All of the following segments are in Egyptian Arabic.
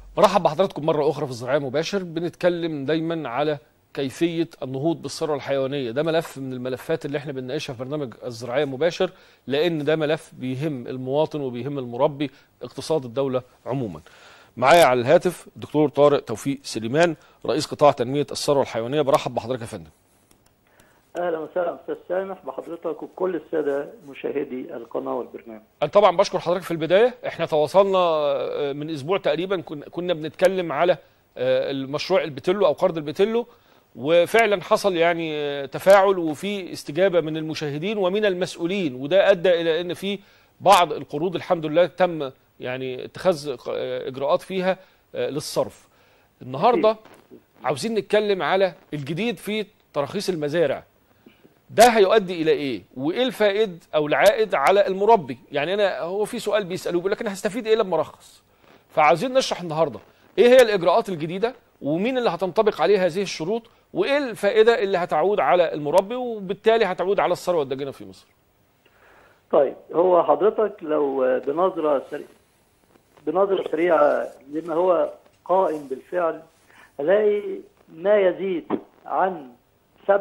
برحب بحضراتكم مرة أخرى في الزراعية مباشر بنتكلم دايما على كيفية النهوض بالثروة الحيوانية ده ملف من الملفات اللي احنا بنناقشها في برنامج الزراعية مباشر لأن ده ملف بيهم المواطن وبيهم المربي اقتصاد الدولة عموما معايا على الهاتف الدكتور طارق توفيق سليمان رئيس قطاع تنمية الثروة الحيوانية برحب بحضرتك يا فندم اهلا وسهلا استاذ سامح بحضرتك وكل الساده مشاهدي القناه والبرنامج. أنا طبعا بشكر حضرتك في البداية احنا تواصلنا آه، من أسبوع تقريبا كنا- كنا بنتكلم على آه، المشروع البتلو أو قرض البتلو وفعلا حصل يعني آه، تفاعل وفي استجابة من المشاهدين ومن المسؤولين وده أدى إلى أن في بعض القروض الحمد لله تم يعني اتخاذ آه، إجراءات فيها آه، للصرف النهاردة عاوزين نتكلم على الجديد في تراخيص المزارع ده هيؤدي الى ايه وايه الفائد او العائد على المربي يعني انا هو في سؤال بيسالوه بيقول لك انا هستفيد ايه لما ارخص فعاوزين نشرح النهارده ايه هي الاجراءات الجديده ومين اللي هتنطبق عليه هذه الشروط وايه الفائده اللي هتعود على المربي وبالتالي هتعود على الثروه الداجنه في مصر طيب هو حضرتك لو بنظره سريعه بنظره سريعه لما هو قائم بالفعل هلاقي ما يزيد عن 97%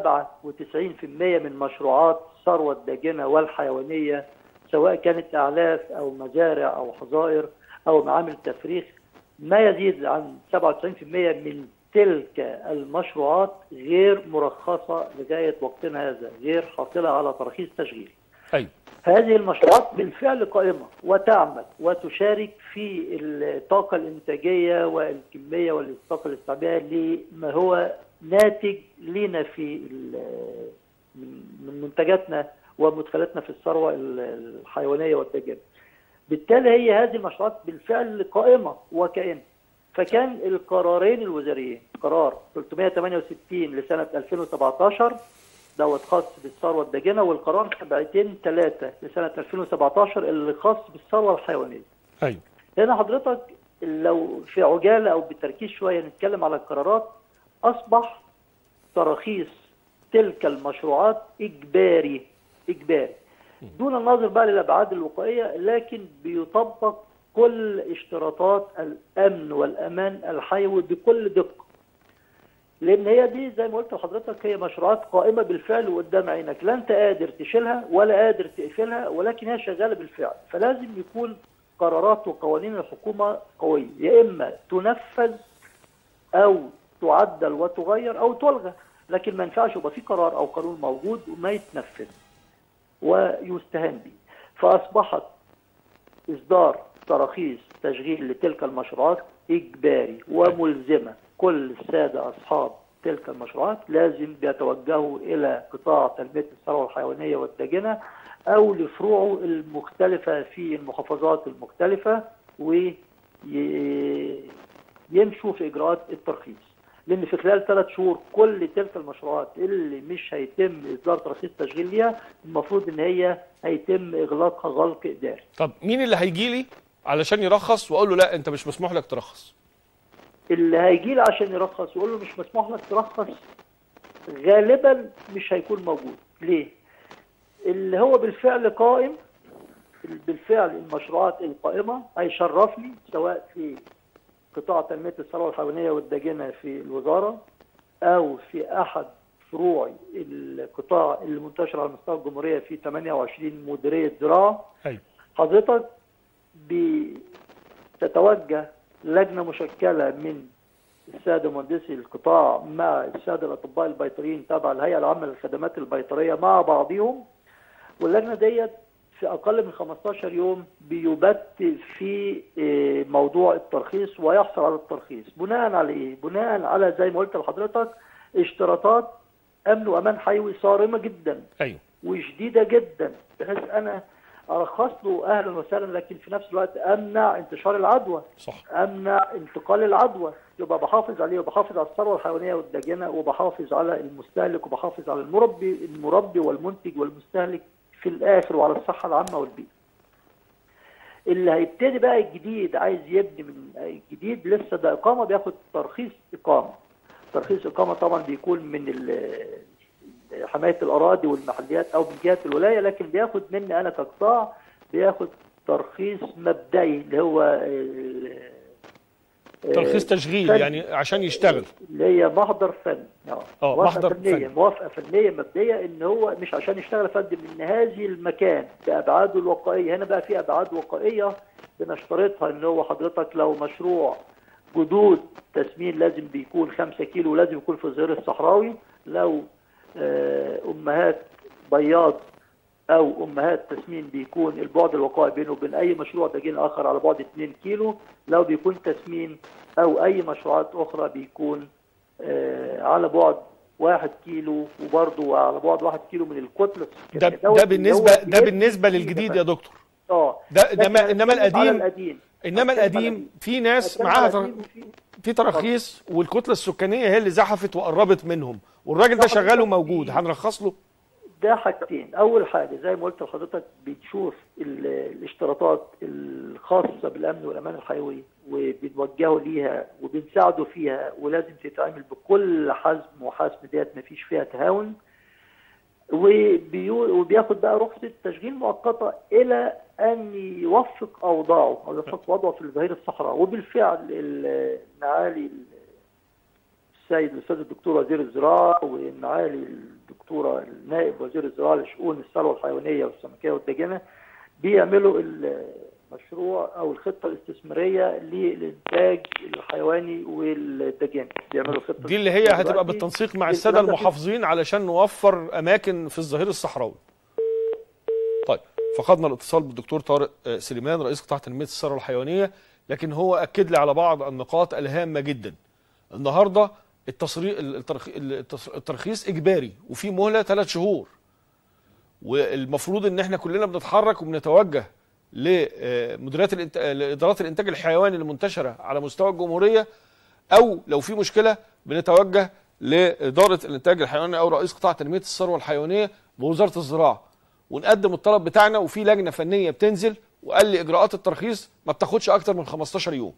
من مشروعات الثروه الداجنه والحيوانيه سواء كانت اعلاف او مزارع او حظائر او معامل تفريخ ما يزيد عن 97% من تلك المشروعات غير مرخصه لغايه وقتنا هذا غير حاصله على ترخيص تشغيل ايوه هذه المشروعات بالفعل قائمة وتعمل وتشارك في الطاقة الإنتاجية والكمية والطاقة الاستيعابية لما هو ناتج لنا في ال- من من منتجاتنا ومدخلاتنا في الثروة الحيوانية والدجاجة. بالتالي هي هذه المشروعات بالفعل قائمة وكائنة. فكان القرارين الوزاريين قرار 368 لسنة 2017 دوت خاص بالثروه الداجنه والقرار 703 لسنه 2017 اللي خاص بالثروه الحيوانيه. ايوه هنا حضرتك لو في عجاله او بالتركيز شويه نتكلم على القرارات اصبح تراخيص تلك المشروعات اجباري اجباري دون النظر بقى للابعاد الوقائيه لكن بيطبق كل اشتراطات الامن والامان الحيوي بكل دقه لان هي دي زي ما قلت لحضرتك هي مشروعات قائمه بالفعل وقدام عينك لا انت قادر تشيلها ولا قادر تقفلها ولكن هي شغاله بالفعل فلازم يكون قرارات وقوانين الحكومه قويه يا اما تنفذ او تعدل وتغير او تلغى لكن ما ينفعش يبقى في قرار او قانون موجود وما يتنفذ ويستهان به فاصبحت اصدار تراخيص تشغيل لتلك المشروعات اجباري وملزمه كل الساده اصحاب تلك المشروعات لازم بيتوجهوا الى قطاع تنميه الثروه الحيوانيه والداجنه او لفروعه المختلفه في المحافظات المختلفه ويمشوا في اجراءات الترخيص لان في خلال ثلاث شهور كل تلك المشروعات اللي مش هيتم اصدار ترخيص تشغيل ليها المفروض ان هي هيتم اغلاقها غلق اداري طب مين اللي هيجي لي علشان يرخص واقول له لا انت مش مسموح لك ترخص اللي هيجي له عشان يرخص ويقول له مش مسموح لك ترخص غالبا مش هيكون موجود ليه اللي هو بالفعل قائم بالفعل المشروعات القائمه هيشرفني سواء في قطاع تنميه الثروه الحيوانيه والداجنه في الوزاره او في احد فروع القطاع اللي منتشر على مستوى الجمهوريه في 28 مديريه زراعه ايوه حضرتك بتتوجه لجنه مشكله من الساده مهندسي القطاع مع الساده الاطباء البيطريين تبع الهيئه العامه للخدمات البيطريه مع بعضهم واللجنه ديت في اقل من 15 يوم بيبت في إيه، موضوع الترخيص ويحصل على الترخيص بناء على ايه؟ بناء على زي ما قلت لحضرتك اشتراطات امن وامان حيوي صارمه جدا ايوه وشديده جدا بحيث انا ارخص له اهلا وسهلا لكن في نفس الوقت امنع انتشار العدوى صح امنع انتقال العدوى يبقى بحافظ عليه وبحافظ على الثروه الحيوانيه والداجنه وبحافظ على المستهلك وبحافظ على المربي المربي والمنتج والمستهلك في الاخر وعلى الصحه العامه والبيئه. اللي هيبتدي بقى الجديد عايز يبني من الجديد لسه ده اقامه بياخد ترخيص اقامه. ترخيص اقامه طبعا بيكون من ال- حمايه الاراضي والمحليات او من جهه الولايه لكن بياخد مني انا كقطاع بياخد ترخيص مبدئي اللي هو ال- ترخيص تشغيل فن. يعني عشان يشتغل اللي هي محضر فن اه آه، موافقة محضر فنية فن. موافقة فنية مبدئية ان هو مش عشان يشتغل يا فندم ان هذه المكان بأبعاده الوقائية هنا بقى في أبعاد وقائية بنشترطها ان هو حضرتك لو مشروع جدود تسمين لازم بيكون 5 كيلو ولازم يكون في الظهير الصحراوي لو آه، أمهات بياض او امهات تسمين بيكون البعد الوقائي بينه وبين اي مشروع دجين اخر على بعد 2 كيلو لو بيكون تسمين او اي مشروعات اخرى بيكون آه، على بعد 1 كيلو وبرضه على بعد 1 كيلو من الكتله ده السكانية. دوت ده اللي بالنسبه هو ده بيدي بالنسبه فيه للجديد كفاءة. يا دكتور اه ده لكن انما أنا انما بتكلم على القديم القديم انما بتكلم على القديم في ناس بتكلم معاها على تر... القديم وفي- في تراخيص والكتله السكانيه هي اللي زحفت وقربت منهم والراجل ده ده شغال حضرتك وموجود في- هنرخص له ده حاجتين اول حاجه زي ما قلت لحضرتك بنشوف ال- الاشتراطات الخاصه بالامن والامان الحيوي وبنوجهه ليها وبنساعده فيها ولازم تتعمل بكل حزم وحسم ديت ما فيش فيها تهاون وبيو- وبياخد بقى رخصه تشغيل مؤقته الى ان يوفق اوضاعه او يوفق وضعه في الظهير الصحراء وبالفعل ال- معالي ال- السيد الاستاذ الدكتور وزير الزراعه ومعالي الدكتوره النائب وزير الزراعه لشؤون الثروه الحيوانيه والسمكيه والدجنه بيعملوا المشروع او الخطه الاستثماريه للانتاج الحيواني والدجني بيعملوا خطه دي اللي هي هتبقى دلوقتي. بالتنسيق مع الكلام الساده ده في- المحافظين علشان نوفر اماكن في الظهير الصحراوي طيب فقدنا الاتصال بالدكتور طارق آه، سليمان رئيس قطاع تنميه الثروه الحيوانيه لكن هو اكد لي على بعض النقاط الهامه جدا النهارده التصريح الترخيص اجباري وفي مهله ثلاث شهور والمفروض ان احنا كلنا بنتحرك وبنتوجه لمديريات الانت... لادارات الانتاج الحيواني المنتشره على مستوى الجمهوريه او لو في مشكله بنتوجه لاداره الانتاج الحيواني او رئيس قطاع تنميه الثروه الحيوانيه بوزاره الزراعه ونقدم الطلب بتاعنا وفي لجنه فنيه بتنزل وقال لي اجراءات الترخيص ما بتاخدش اكتر من 15 يوم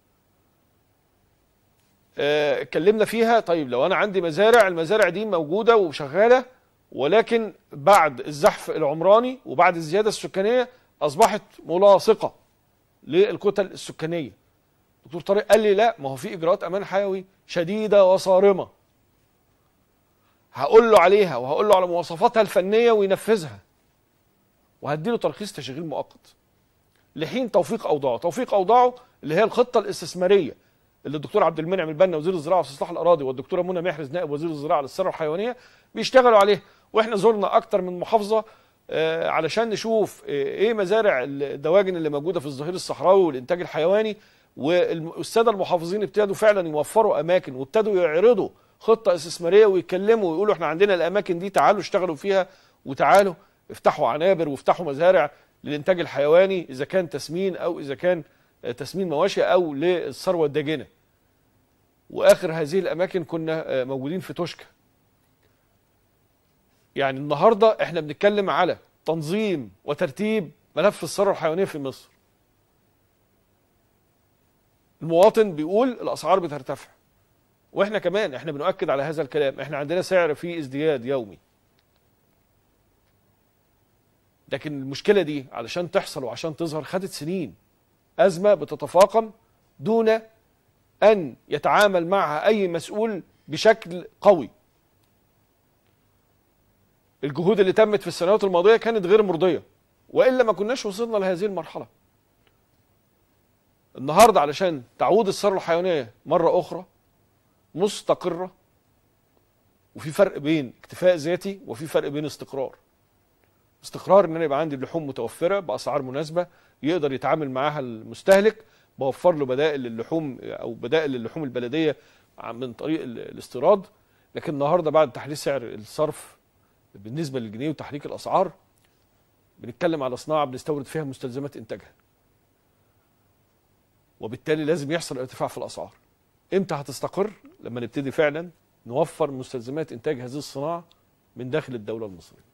آه، اتكلمنا فيها طيب لو انا عندي مزارع المزارع دي موجوده وشغاله ولكن بعد الزحف العمراني وبعد الزياده السكانيه اصبحت ملاصقه للكتل السكانيه دكتور طارق قال لي لا ما هو في اجراءات امان حيوي شديده وصارمه هقول له عليها وهقول له على مواصفاتها الفنيه وينفذها وهديله ترخيص تشغيل مؤقت لحين توفيق اوضاعه توفيق اوضاعه اللي هي الخطه الاستثماريه اللي الدكتور عبد المنعم البنا وزير الزراعه واستصلاح الاراضي والدكتوره منى محرز نائب وزير الزراعه للثروه الحيوانيه بيشتغلوا عليها واحنا زرنا اكتر من محافظه آه، علشان نشوف آه، ايه مزارع الدواجن اللي موجوده في الظهير الصحراوي والانتاج الحيواني والساده المحافظين ابتدوا فعلا يوفروا اماكن وابتدوا يعرضوا خطه استثماريه ويتكلموا ويقولوا احنا عندنا الاماكن دي تعالوا اشتغلوا فيها وتعالوا افتحوا عنابر وافتحوا مزارع للانتاج الحيواني اذا كان تسمين او اذا كان آه، تسمين مواشي او للثروه الداجنه واخر هذه الاماكن كنا آه، موجودين في توشكا يعني النهارده احنا بنتكلم على تنظيم وترتيب ملف الثروه الحيوانيه في مصر المواطن بيقول الاسعار بترتفع واحنا كمان احنا بنؤكد على هذا الكلام احنا عندنا سعر فيه ازدياد يومي لكن المشكله دي علشان تحصل وعشان تظهر خدت سنين ازمه بتتفاقم دون ان يتعامل معها اي مسؤول بشكل قوي الجهود اللي تمت في السنوات الماضيه كانت غير مرضيه والا ما كناش وصلنا لهذه المرحله النهارده علشان تعود الثروه الحيوانيه مره اخرى مستقره وفي فرق بين اكتفاء ذاتي وفي فرق بين استقرار استقرار ان انا يبقى عندي اللحوم متوفره باسعار مناسبه يقدر يتعامل معاها المستهلك بوفر له بدائل للحوم او بدائل للحوم البلديه من طريق ال- الاستيراد لكن النهارده بعد تحديث سعر الصرف بالنسبه للجنيه وتحريك الاسعار بنتكلم على صناعه بنستورد فيها مستلزمات انتاجها وبالتالي لازم يحصل ارتفاع في الاسعار امتى هتستقر لما نبتدي فعلا نوفر مستلزمات انتاج هذه الصناعه من داخل الدوله المصريه